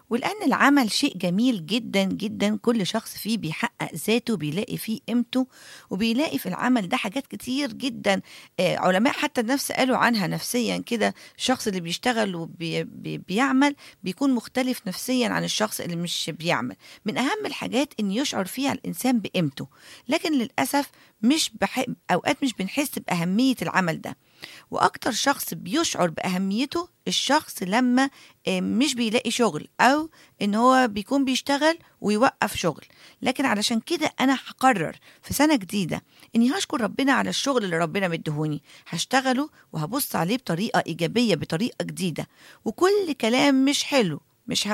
ولأن العمل شيء جميل جدا جدا كل شخص فيه بيحقق ذاته بيلاقي فيه قيمته وبيلاقي في العمل ده حاجات كتير جدا آه، علماء حتى النفس قالوا عنها نفسيا كده الشخص اللي بيشتغل وبيعمل بيكون مختلف نفسيا عن الشخص اللي مش بيعمل من أهم الحاجات إن يشعر فيها الإنسان بقيمته لكن للأسف مش بح... أوقات مش بنحس بأهمية العمل ده واكتر شخص بيشعر باهميته الشخص لما آه، مش بيلاقي شغل او ان هو بيكون بيشتغل ويوقف شغل لكن علشان كده انا هقرر في سنه جديده اني هشكر ربنا على الشغل اللي ربنا مديهوني هشتغله وهبص عليه بطريقه ايجابيه بطريقه جديده وكل كلام مش حلو مش ه...